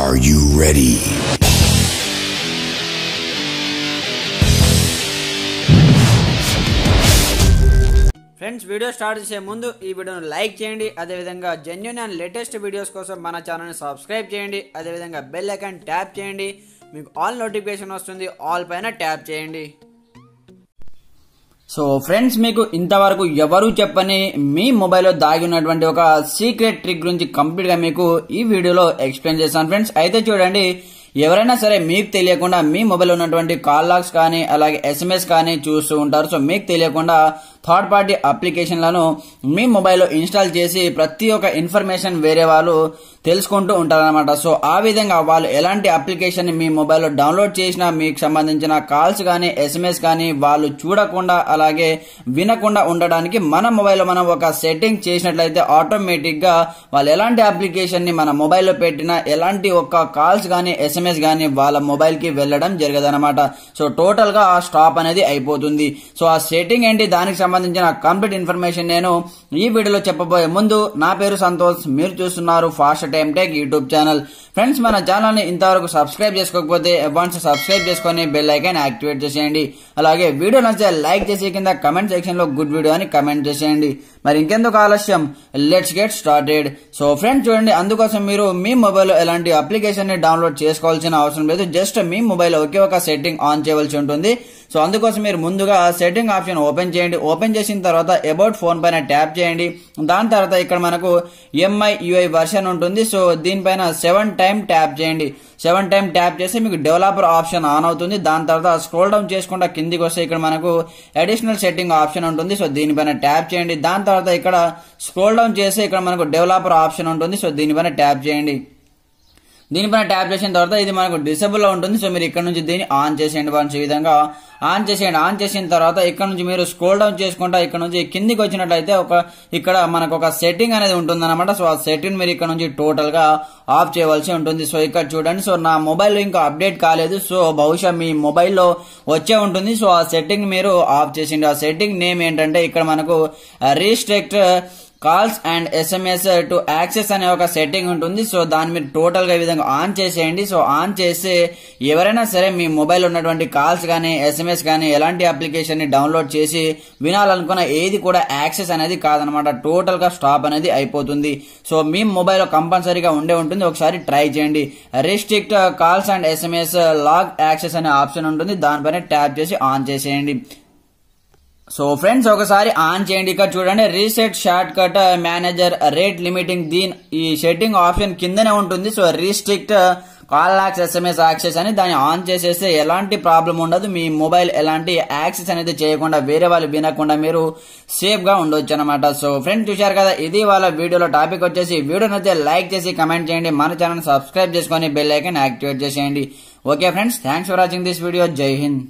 Are you ready? Friends video start చేసే ముందు ఈ వీడియోను లైక్ చేయండి అదేవిధంగా జెన్యున్ అండ్ లేటెస్ట్ వీడియోస్ కోసం మన ఛానల్ని సబ్స్క్రైబ్ చేయండి అదేవిధంగా బెల్ ఐకాన్ ట్యాప్ చేయండి మీకు ఆల్ నోటిఫికేషన్ వస్తుంది ఆల్ పైన ట్యాప్ చేయండి సో ఫ్రెండ్స్ మీకు ఇంతవరకు ఎవరు చెప్పని మీ మొబైల్లో దాగి ఉన్నటువంటి ఒక సీక్రెట్ ట్రిక్ గురించి కంప్లీట్ గా మీకు ఈ వీడియోలో ఎక్స్ప్లెయిన్ చేస్తాను ఫ్రెండ్స్ అయితే చూడండి ఎవరైనా సరే మీకు తెలియకుండా మీ మొబైల్ ఉన్నటువంటి కాల్ లాగ్స్ కానీ అలాగే ఎస్ఎంఎస్ కానీ చూస్తూ ఉంటారు సో మీకు తెలియకుండా థర్డ్ పార్టీ అప్లికేషన్లను మీ మొబైల్లో ఇన్స్టాల్ చేసి ప్రతి ఒక్క ఇన్ఫర్మేషన్ వేరే వాళ్ళు తెలుసుకుంటూ ఉంటారనమాట సో ఆ విధంగా వాళ్ళు ఎలాంటి అప్లికేషన్ మీ మొబైల్లో డౌన్లోడ్ చేసినా మీకు సంబంధించిన కాల్స్ కానీ ఎస్ఎంఎస్ కానీ వాళ్ళు చూడకుండా అలాగే వినకుండా ఉండడానికి మన మొబైల్లో మనం ఒక సెట్టింగ్ చేసినట్లయితే ఆటోమేటిక్ గా వాళ్ళు ఎలాంటి అప్లికేషన్ ని మన మొబైల్లో పెట్టినా ఎలాంటి ఒక్క కాల్స్ కానీ ఎస్ఎంఎస్ కానీ వాళ్ళ మొబైల్ కి వెళ్ళడం జరగదన్నమాట సో టోటల్ గా ఆ స్టాప్ అనేది అయిపోతుంది సో ఆ సెట్టింగ్ ఏంటి దానికి సంబంధించిన కంప్లీట్ ఇన్ఫర్మేషన్ నేను ఈ వీడియోలో చెప్పబోయే ముందు నా పేరు సంతోష్ మీరు చూస్తున్నారు fast time tech YouTube channel friends మన ఛానల్ ని ఇంతవరకు సబ్స్క్రైబ్ చేసుకోకపోతే అడ్వాన్స్ సబ్స్క్రైబ్ చేసుకొని బెల్ ఐకాన్ యాక్టివేట్ చేసేయండి అలాగే వీడియో నచ్చితే లైక్ చేసి కింద కమెంట్ సెక్షన్ లో గుడ్ వీడియో అని కమెంట్ చేసేయండి మరి ఇంకెందుకు ఆలస్యం let's get started so friends చూడండి అందుకోసం మీరు మీ మొబైల్లో ఎలాంటి అప్లికేషన్ ని డౌన్లోడ్ చేసుకోవాల్సిన అవసరం లేదు జస్ట్ మీ మొబైల్ ఒకే ఒక సెట్టింగ్ ఆన్ చేయవలసి ఉంటుంది సో అందుకోసం మీరు ముందుగా సెట్టింగ్ ఆప్షన్ ఓపెన్ చేయండి ఓపెన్ చేసిన తర్వాత అబౌట్ ఫోన్ పైన ట్యాప్ చేయండి దాని తర్వాత ఇక్కడ మనకు ఎంఐ యుఐ వర్షన్ ఉంటుంది సో దీనిపైన సెవెన్ టైం ట్యాప్ చేయండి సెవెన్ టైం ట్యాప్ చేస్తే మీకు డెవలపర్ ఆప్షన్ ఆన్ అవుతుంది దాని తర్వాత స్క్రోల్ డౌన్ చేసుకుంటా కిందికి వస్తే ఇక్కడ మనకు అడిషనల్ సెట్టింగ్ ఆప్షన్ ఉంటుంది సో దీనిపైన ట్యాప్ చేయండి దాని తర్వాత ఇక్కడ స్క్రోల్ డౌన్ చేస్తే ఇక్కడ మనకు డెవలపర్ ఆప్షన్ ఉంటుంది సో దీనిపైన ట్యాప్ చేయండి దీనిపైన ట్యాప్ చేసిన తర్వాత ఇది మనకు డిసేబుల్ లో ఉంటుంది సో మీరు ఇక్కడ నుంచి దీన్ని ఆన్ చేసేయండి వన్స్ ఈ విధంగా ఆన్ చేసేయండి ఆన్ చేసిన తర్వాత ఇక్కడ నుంచి మీరు స్క్రోల్ డౌన్ చేసుకుంటా ఇక్కడ నుంచి కిందికి వచ్చినట్లయితే ఒక ఇక్కడ మనకు ఒక సెట్టింగ్ అనేది ఉంటుంది అనమాట సో ఆ సెట్టింగ్ మీరు ఇక్కడ నుంచి టోటల్ గా ఆఫ్ చేయవలసి ఉంటుంది సో ఇక్కడ చూడండి సో నా మొబైల్ ఇంకా అప్డేట్ కాలేదు సో బహుశా మీ మొబైల్లో వచ్చే ఉంటుంది సో ఆ సెట్టింగ్ మీరు ఆఫ్ చేసిండి ఆ సెట్టింగ్ నేమ్ ఏంటంటే ఇక్కడ మనకు restrict calls and SMS to access అనే ఒక సెట్టింగ్ ఉంటుంది సో దాన్ని మీరు టోటల్ గా ఈ విధంగా ఆన్ చేసేయండి సో ఆన్ చేస్తే ఎవరైనా సరే మీ మొబైల్ ఉన్నటువంటి కాల్స్ కానీ ఎస్ఎంఎస్ కానీ ఎలాంటి అప్లికేషన్ ని డౌన్లోడ్ చేసి వినాలనుకున్న ఏది కూడా యాక్సెస్ అనేది కాదనమాట టోటల్ గా స్టాప్ అనేది అయిపోతుంది సో మీ మొబైల్ కంపల్సరీగా ఉండే ఉంటుంది ఒకసారి ట్రై చేయండి restrict calls and SMS log access అనే ఆప్షన్ ఉంటుంది దానిపైన ట్యాప్ చేసి ఆన్ చేసేయండి సో ఫ్రెండ్స్ ఒకసారి ఆన్ చేయండి ఇక్కడ చూడండి reset shortcut manager rate limiting దీని ఈ సెట్టింగ్ ఆప్షన్ కిందనే ఉంటుంది so restrict call ax SMS access అని దాన్ని ఆన్ చేసేస్తే ఎలాంటి ప్రాబ్లం ఉండదు మీ మొబైల్ ఎలాంటి యాక్సెస్ అనేది చేయకుండా వేరే వాళ్ళు వినకుండా మీరు సేఫ్ గా ఉండొచ్చు అనమాట సో ఫ్రెండ్స్ చూశారు కదా ఇది వాళ్ళ వీడియోలో టాపిక్ వచ్చేసి వీడియో నచ్చితే లైక్ చేసి కమెంట్ చేయండి మన ఛానల్ సబ్స్క్రైబ్ చేసుకొని బెల్ ఐకన్ యాక్టివేట్ చేసేయండి okay friends thanks for watching this video Jai Hind